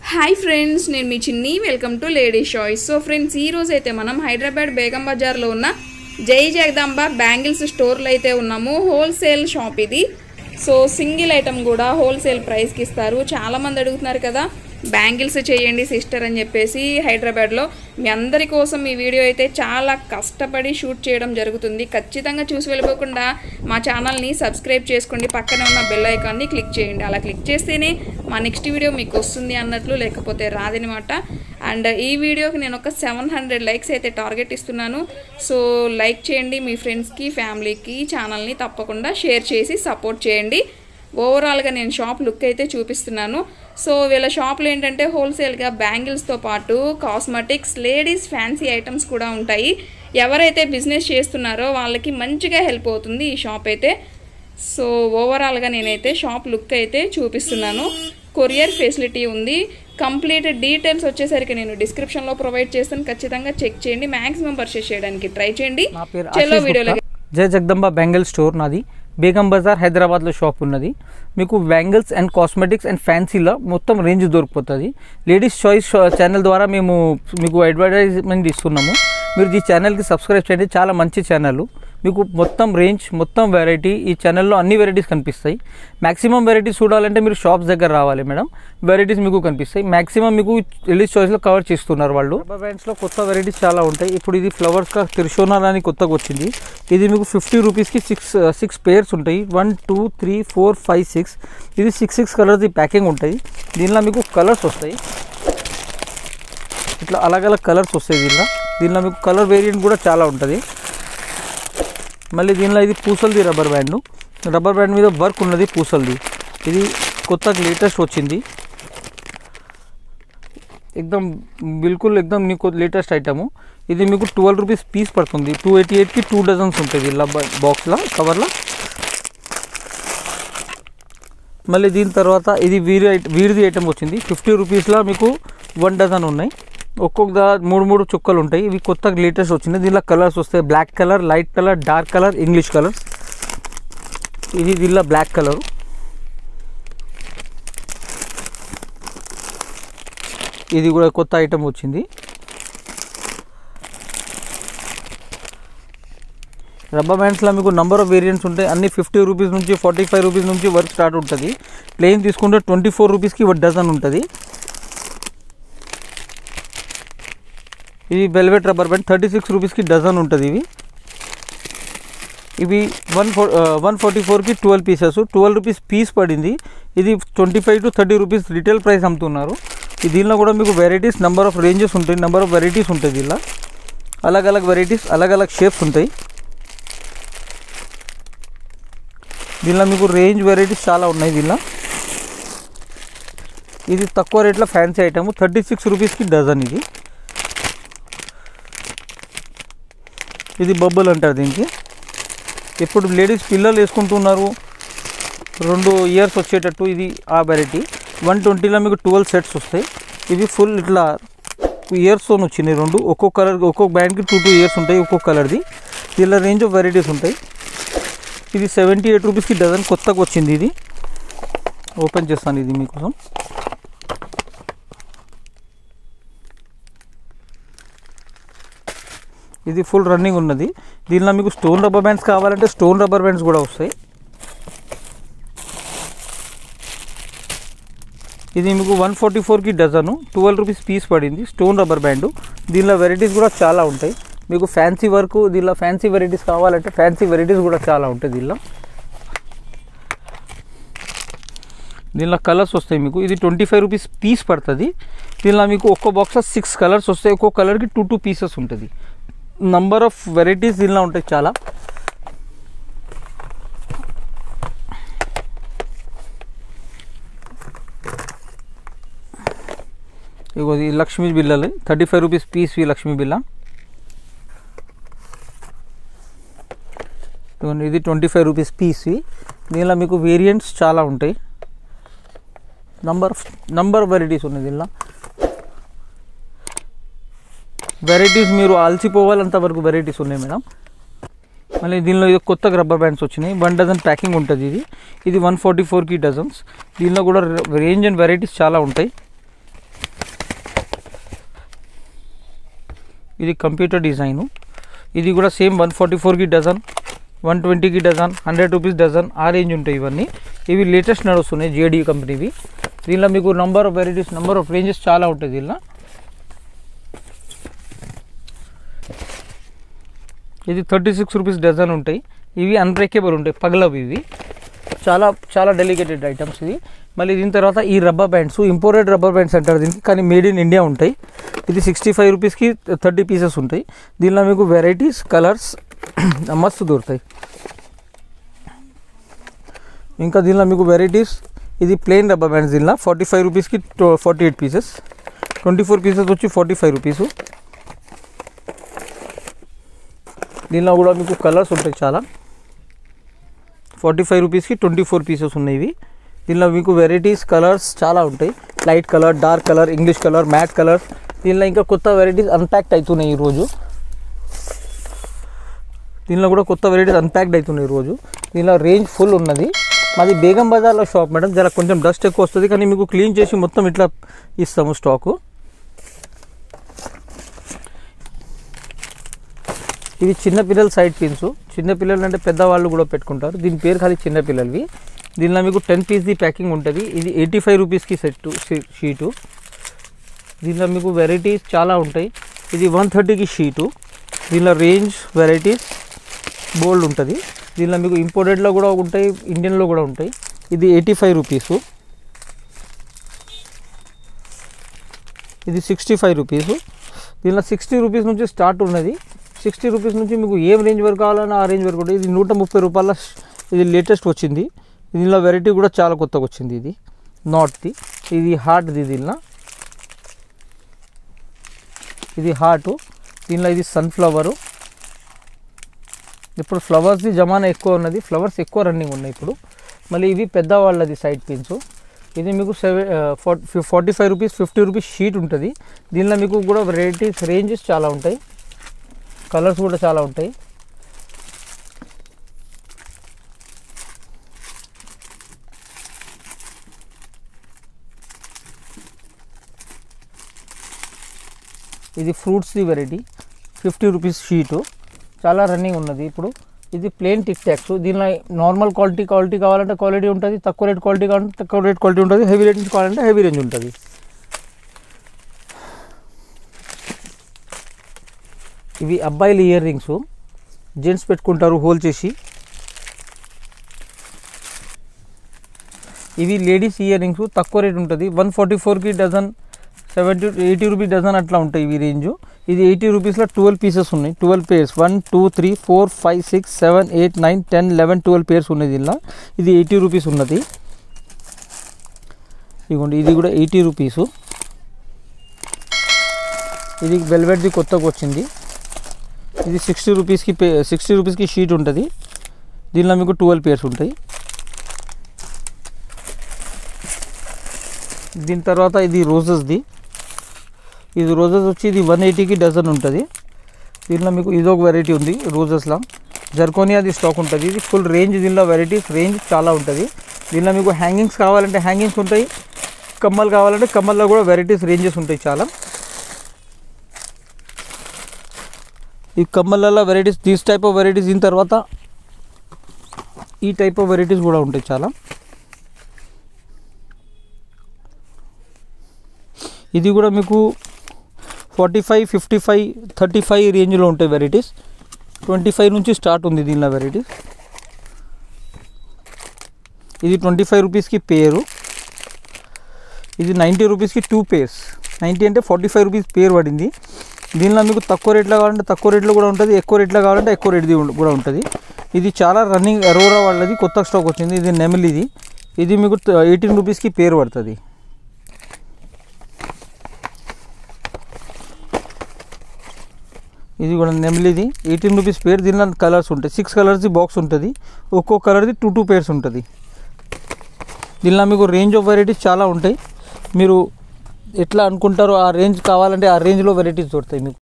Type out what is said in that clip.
Hi friends నేను మీ Chinni welcome to lady choice so friends ఈ రోజు అయితే మనం హైదరాబాద్ బేగం బజార్లో ఉన్న జై జగదాంబ బ్యాంగిల్స్ స్టోర్లో అయితే ఉన్నాము హోల్సేల్ షాప్ ఇది సో సింగిల్ ఐటమ్ కూడా హోల్సేల్ ప్రైస్కి ఇస్తారు చాలామంది అడుగుతున్నారు కదా బ్యాంగిల్స్ చేయండి సిస్టర్ అని చెప్పేసి హైదరాబాద్లో మీ అందరి కోసం ఈ వీడియో అయితే చాలా కష్టపడి షూట్ చేయడం జరుగుతుంది ఖచ్చితంగా చూసి వెళ్ళిపోకుండా మా ఛానల్ని సబ్స్క్రైబ్ చేసుకోండి పక్కనే ఉన్న బెల్ ఐకాన్ని క్లిక్ చేయండి అలా క్లిక్ చేస్తేనే మా నెక్స్ట్ వీడియో మీకు వస్తుంది అన్నట్లు లేకపోతే రాదనమాట అండ్ ఈ వీడియోకి నేను ఒక సెవెన్ హండ్రెడ్ లైక్స్ అయితే టార్గెట్ ఇస్తున్నాను సో లైక్ చేయండి మీ ఫ్రెండ్స్కి ఫ్యామిలీకి ఛానల్ని తప్పకుండా షేర్ చేసి సపోర్ట్ చేయండి ఓవరాల్గా నేను షాప్ లుక్ అయితే చూపిస్తున్నాను సో వీళ్ళ షాప్లో ఏంటంటే హోల్సేల్గా బ్యాంగిల్స్తో పాటు కాస్మెటిక్స్ లేడీస్ ఫ్యాన్సీ ఐటమ్స్ కూడా ఉంటాయి ఎవరైతే బిజినెస్ చేస్తున్నారో వాళ్ళకి మంచిగా హెల్ప్ అవుతుంది ఈ షాప్ అయితే సో ఓవరాల్గా నేనైతే షాప్ లుక్ అయితే చూపిస్తున్నాను కొరియర్ ఫెసిలిటీ ఉంది కంప్లీట్ డీటెయిల్స్ వచ్చేసరికి నేను డిస్క్రిప్షన్లో ప్రొవైడ్ చేస్తాను ఖచ్చితంగా చెక్ చేయండి మ్యాక్సిమం పర్చేస్ చేయడానికి ట్రై చేయండి నా పేరు చలో ఆశీష్ వీడియోలో గుప్తా. జయ జగదంబ బ్యాంగిల్ స్టోర్ నాది బేగం బజార్ హైదరాబాద్లో షాప్ ఉన్నది మీకు బ్యాంగిల్స్ అండ్ కాస్మెటిక్స్ అండ్ ఫ్యాన్సీలో మొత్తం రేంజ్ దొరికిపోతుంది లేడీస్ చాయిస్ ఛానల్ ద్వారా మేము మీకు అడ్వర్టైజ్మెంట్ ఇస్తున్నాము మీరు ఈ ఛానల్కి సబ్స్క్రైబ్ చేయండి చాలా మంచి ఛానల్ మీకు మొత్తం రేంజ్ మొత్తం వెరైటీ ఈ ఛానల్లో అన్ని వెరైటీస్ కనిపిస్తాయి మాక్సిమం వెరైటీస్ చూడాలంటే మీరు షాప్స్ దగ్గర రావాలి మేడం వెరైటీస్ మీకు కనిపిస్తాయి మాక్సిమం మీకు లేడీస్ చాయిస్లో కవర్ చేస్తున్నారు వాళ్ళు రబ్బర్ బ్యాండ్స్లో కొత్త వెరైటీస్ చాలా ఉంటాయి ఇప్పుడు ఇది ఫ్లవర్స్గా త్రిశోనాల్ అని కొత్తగా వచ్చింది ఇది మీకు ఫిఫ్టీ రూపీస్కి సిక్స్ సిక్స్ పేర్స్ ఉంటాయి one two three four five six ఇది సిక్స్ సిక్స్ కలర్స్ ప్యాకింగ్ ఉంటాయి దీనిలో మీకు కలర్స్ వస్తాయి ఇట్లా అలగ్ అలగ్ కలర్స్ వస్తాయి దీనిలో దీనిలో మీకు కలర్ వేరియంట్ కూడా చాలా ఉంటుంది మళ్ళీ దీనిలో ఇది పూసల్ది రబ్బర్ బ్యాండ్ రబ్బర్ బ్యాండ్ మీద వర్క్ ఉన్నది పూసల్ది ఇది కొత్తగా లేటెస్ట్ వచ్చింది ఎక్దమ్ బిల్కుల్ ఎక్దమ్ మీకు లేటెస్ట్ ఐటము ఇది మీకు ట్వెల్వ్ రూపీస్ పీస్ పడుతుంది టూ ఎయిటీ ఎయిట్కి టూ డజన్స్ ఉంటుంది ఇలా బాక్స్లో కవర్లో మళ్ళీ దీని తర్వాత ఇది వీరి ఐట- వీరిది ఐటమ్ వచ్చింది ఫిఫ్టీ రూపీస్లో మీకు వన్ డజన్ ఉన్నాయి ఒక్కొక్క దా మూడు మూడు చుక్కలు ఉంటాయి ఇవి కొత్తగా లేటెస్ట్ వచ్చింది దీనిలో కలర్స్ వస్తాయి black colour light colour dark colour English colours ఇది దీనిలో బ్లాక్ కలర్ ఇది కూడా కొత్త ఐటమ్ వచ్చింది రబ్బర్ బ్యాండ్స్లో మీకు నంబర్ ఆఫ్ వేరియంట్స్ ఉంటాయి అన్ని ఫిఫ్టీ రూపీస్ నుంచి ఫార్టీ ఫైవ్ రూపీస్ నుంచి వర్క్ స్టార్ట్ ఉంటుంది ప్లెయిన్ తీసుకుంటే ట్వంటీ ఫోర్ రూపీస్కి ఒక డజన్ ఉంటుంది ఇది velvet rubber band thirty six రూపీస్కి డజన్ ఉంటుంది ఇవి ఇవి వన్ ఫోర్ వన్ ఫార్టీ ఫోర్కి twelve pieces twelve rupees piece పడింది ఇది twenty five to thirty rupees retail price అమ్ముతున్నారు ఈ దీనిలో కూడా మీకు వెరైటీస్ నెంబర్ ఆఫ్ రేంజెస్ ఉంటాయి నెంబర్ ఆఫ్ వెరైటీస్ ఉంటాయి దీనిలో అలగ్ అలగ్ వెరైటీస్ అలగ్ అలగ్ షేప్స్ ఉంటాయి దీనిలో మీకు రేంజ్ వెరైటీస్ చాలా ఉన్నాయి దీనిలో ఇది తక్కువ రేట్లో ఫ్యాన్సీ ఐటమ్ థర్టీ సిక్స్ రూపీస్కి డజన్ ఇది ఇది బబ్బుల్ అంటారు దీనికి ఇప్పుడు లేడీస్ పిల్లలు వేసుకుంటున్నారు రెండు ఇయర్స్ వచ్చేటట్టు ఇది ఆ వెరైటీ వన్ ట్వంటీలో మీకు ట్వెల్వ్ సెట్స్ వస్తాయి ఇవి ఫుల్ ఇట్లా ఇయర్స్తో వచ్చినాయి రెండు ఒక్కొక్క కలర్ ఒక్కొక్క బ్యాండ్కి టూ టూ ఇయర్స్ ఉంటాయి ఒక్కొక్క కలర్ది దీనిలో రేంజ్ ఆఫ్ వెరైటీస్ ఉంటాయి ఇది సెవెంటీ ఎయిట్ రూపీస్కి డజన్ కొత్తగా వచ్చింది ఇది ఓపెన్ చేస్తాను ఇది మీకోసం ఇది ఫుల్ రన్నింగ్ ఉన్నది దీనిలో మీకు స్టోన్ రబ్బర్ బ్యాండ్స్ కావాలంటే స్టోన్ రబ్బర్ బ్యాండ్స్ కూడా వస్తాయి ఇది మీకు వన్ ఫార్టీ ఫోర్కి డజను ట్వెల్వ్ రూపీస్ పీస్ పడింది స్టోన్ రబ్బర్ బ్యాండ్ దీనిలో వెరైటీస్ కూడా చాలా ఉంటాయి మీకు ఫ్యాన్సీ వర్క్ దీనిలో ఫ్యాన్సీ వెరైటీస్ కావాలంటే ఫ్యాన్సీ వెరైటీస్ కూడా చాలా ఉంటాయి దీనిలో దీనిలో కలర్స్ వస్తాయి మీకు ఇది ట్వంటీ ఫైవ్ రూపీస్ పీస్ పడుతుంది దీనిలో మీకు ఒక్కో బాక్స్ సిక్స్ కలర్స్ వస్తాయి ఒక్కో కలర్కి టూ టూ పీసెస్ ఉంటుంది నంబర్ ఆఫ్ వెరైటీస్ దీనిలో ఉంటాయి చాలా ఇగో ఇది లక్ష్మీ బిల్లలు థర్టీ ఫైవ్ రూపీస్ పీస్ ఈ లక్ష్మీ బిల్ల ఇదిగోండి ఇది ట్వంటీ ఫైవ్ రూపీస్ పీస్ దీనిలో మీకు వేరియంట్స్ చాలా ఉంటాయి నంబర్ నంబర్ వెరైటీస్ ఉన్నాయి దీనిలో వెరైటీస్ మీరు అలసిపోవాలంత వరకు వెరైటీస్ ఉన్నాయి మేడం మళ్ళీ దీనిలో ఇది కొత్తగా రబ్బర్ బ్యాండ్స్ వచ్చినాయి వన్ డజన్ ప్యాకింగ్ ఉంటుంది ఇది ఇది వన్ ఫార్టీ ఫోర్కి డజన్స్ దీనిలో కూడా రేంజ్ అండ్ వెరైటీస్ చాలా ఉంటాయి ఇది కంప్యూటర్ డిజైను ఇది కూడా సేమ్ వన్ ఫార్టీ ఫోర్కి డజన్ వన్ ట్వంటీకి డజన్ హండ్రెడ్ రూపీస్ డజన్ ఆ రేంజ్ ఉంటాయి ఇవన్నీ ఇవి లేటెస్ట్ నడుస్తున్నాయి జేడీ కంపెనీవి దీనిలో మీకు number of varieties number of ranges చాలా ఉంటాయి దీనిలో ఇది థర్టీ సిక్స్ రూపీస్ డజన్ ఉంటాయి ఇవి అన్బ్రేకేబుల్ ఉంటాయి పగలవి ఇవి చాలా చాలా డెలికేటెడ్ ఐటమ్స్ ఇది మళ్ళీ దీని తర్వాత ఈ rubber bands imported rubber bands అంటారు దీనికి కానీ మేడ్ ఇన్ ఇండియా ఉంటాయి ఇది సిక్స్టీ ఫైవ్ రూపీస్కి థర్టీ పీసెస్ ఉంటాయి దీనిలో మీకు వెరైటీస్ కలర్స్ మస్తు దొరుకుతాయి ఇంకా దీనిలో మీకు వెరైటీస్ ఇది ప్లెయిన్ రబ్బర్ బ్యాండ్స్ దీనిలో ఫార్టీ ఫైవ్ రూపీస్కి forty eight pieces twenty four pieces వచ్చి ఫార్టీ ఫైవ్ రూపీస్ దీనిలో కూడా మీకు కలర్స్ ఉంటాయి చాలా ఫార్టీ ఫైవ్ రూపీస్కి ట్వంటీ ఫోర్ పీసెస్ ఉన్నాయి ఇవి దీనిలో మీకు వెరైటీస్ కలర్స్ చాలా ఉంటాయి light colour dark colour English colour matte colour దీనిలో ఇంకా కొత్త వెరైటీస్ అన్ప్యాక్డ్ అవుతున్నాయి ఈరోజు దీనిలో కూడా కొత్త వెరైటీస్ అన్ప్యాక్డ్ అవుతున్నాయి ఈరోజు దీనిలో రేంజ్ ఫుల్ ఉన్నది మాది బేగం బజార్లో షాప్ మేడం జర కొంచెం డస్ట్ ఎక్కువ వస్తుంది కానీ మీకు క్లీన్ చేసి మొత్తం ఇట్లా ఇస్తాము స్టాకు ఇవి చిన్నపిల్లల సైడ్ పిన్స్ చిన్నపిల్లలు అంటే పెద్దవాళ్ళు కూడా పెట్టుకుంటారు దీని పేరు ఖాళీ చిన్నపిల్లలవి దీనిలో మీకు టెన్ పీస్ది ప్యాకింగ్ ఉంటుంది ఇది ఎయిటీ ఫైవ్ రూపీస్కి సెట్ షీటు దీనిలో మీకు వెరైటీస్ చాలా ఉంటాయి ఇది వన్ థర్టీకి షీటు దీనిలో రేంజ్ వెరైటీస్ బోల్డ్ ఉంటుంది దీనిలో మీకు ఇంపోర్టెడ్లో కూడా ఉంటాయి ఇండియన్లో కూడా ఉంటాయి ఇది ఎయిటీ ఫైవ్ రూపీసు ఇది సిక్స్టీ ఫైవ్ రూపీసు దీనిలో సిక్స్టీ రూపీస్ నుంచి స్టార్ట్ ఉన్నది సిక్స్టీ రూపీస్ నుంచి మీకు ఏం రేంజ్ వరకు కావాలన్నా ఆ రేంజ్ వరకు ఉంటుంది ఇది నూట ముప్పై రూపాయల ఇది లేటెస్ట్ వచ్చింది దీనిలో వెరైటీ కూడా చాలా కొత్తగా వచ్చింది ఇది నాట్ది ఇది హార్ట్ది దీనిలో ఇది హార్ట్ దీనిలో ఇది సన్ఫ్లవరు ఇప్పుడు ఫ్లవర్స్ది జమానా ఎక్కువ ఉన్నది ఫ్లవర్స్ ఎక్కువ రన్నింగ్ ఉన్నాయి ఇప్పుడు మళ్ళీ ఇవి పెద్దవాళ్ళది సైడ్ పిన్స్ ఇది మీకు seven forty five rupees fifty rupees sheet ఉంటుంది దీనిలో మీకు కూడా వెరైటీస్ రేంజెస్ చాలా ఉంటాయి కలర్స్ కూడా చాలా ఉంటాయి ఇది ఫ్రూట్స్ది వెరైటీ ఫిఫ్టీ రూపీస్ షీటు చాలా రన్నింగ్ ఉన్నది ఇప్పుడు ఇది ప్లేన్ టిక్ ట్యాక్స్ దీనిలో నార్మల్ క్వాలిటీ క్వాలిటీ కావాలంటే క్వాలిటీ ఉంటుంది తక్కువ రేట్ క్వాలిటీ కావాలంటే తక్కువ రేట్ క్వాలిటీ ఉంటుంది హెవీ రేట్ నుంచి కావాలంటే హెవీ రేంజ్ ఉంటుంది ఇవి అబ్బాయిల ఇయర్ రింగ్స్ జెంట్స్ పెట్టుకుంటారు హోల్ చేసి ఇవి లేడీస్ ఇయర్ రింగ్స్ తక్కువ రేట్ ఉంటుంది వన్ ఫార్టీ ఫోర్కి dozen seventy eighty rupees dozen అట్లా ఉంటాయి ఇవి రేంజ్ ఇది ఎయిటీ రూపీస్లో ట్వెల్వ్ పీసెస్ ఉన్నాయి twelve pairs one two three four five six seven eight nine ten eleven twelve pairs ఉన్నాయి దీనిలో ఇది ఎయిటీ రూపీస్ ఉన్నది ఇదిగోండి ఇది కూడా ఎయిటీ రూపీసు ఇది వెల్వెట్ది కొత్తగా వచ్చింది ఇది సిక్స్టీ రూపీస్కి పే సిక్స్టీ రూపీస్కి షీట్ ఉంటుంది దీనిలో మీకు ట్వెల్వ్ పేర్స్ ఉంటాయి దీని తర్వాత ఇది రోజెస్ది ఇది రోజెస్ వచ్చి ఇది వన్ ఎయిటీకి డజన్ ఉంటుంది దీనిలో మీకు ఇది ఒక వెరైటీ ఉంది రోజెస్లో జర్కోనియాది స్టాక్ ఉంటుంది ఇది ఫుల్ రేంజ్ దీనిలో వెరైటీస్ రేంజ్ చాలా ఉంటుంది దీనిలో మీకు హ్యాంగింగ్స్ కావాలంటే హ్యాంగింగ్స్ ఉంటాయి కమ్మలు కావాలంటే కమ్మల్లో కూడా వెరైటీస్ రేంజెస్ ఉంటాయి చాలా ఈ కమ్మలలో varieties these type of varieties దీని తర్వాత ఈ టైప్ ఆఫ్ వెరైటీస్ కూడా ఉంటాయి చాలా ఇది కూడా మీకు forty five fifty five thirty five రేంజ్లో ఉంటాయి వెరైటీస్ ట్వంటీ ఫైవ్ నుంచి స్టార్ట్ ఉంది దీనిలో వెరైటీస్ ఇది ట్వంటీ ఫైవ్ రూపీస్కి పేరు ఇది నైంటీ రూపీస్కి టూ పేర్స్ నైంటీ అంటే ఫార్టీ ఫైవ్ రూపీస్ పేరు పడింది దీనిలో మీకు తక్కువ రేట్లో కావాలంటే తక్కువ రేట్లో కూడా ఉంటుంది ఎక్కువ రేట్లో కావాలంటే ఎక్కువ రేట్ది కూడా ఉంటుంది ఇది చాలా రన్నింగ్ ఎరోరా వాళ్ళది కొత్త స్టాక్ వచ్చింది ఇది నెమిల్ ఇది ఇది మీకు ఎయిటీన్ రూపీస్కి పేరు పడుతుంది ఇది కూడా నెమిలిది ఎయిటీన్ రూపీస్ పేరు దీనిలో కలర్స్ ఉంటాయి సిక్స్ కలర్స్ది బాక్స్ ఉంటుంది ఒక్కో కలర్ది టూ టూ పేర్స్ ఉంటుంది దీనిలో మీకు రేంజ్ ఆఫ్ వెరైటీస్ చాలా ఉంటాయి మీరు ఎట్లా అనుకుంటారో ఆ రేంజ్ కావాలంటే ఆ రేంజ్లో వెరైటీస్ దొరుకుతాయి మీకు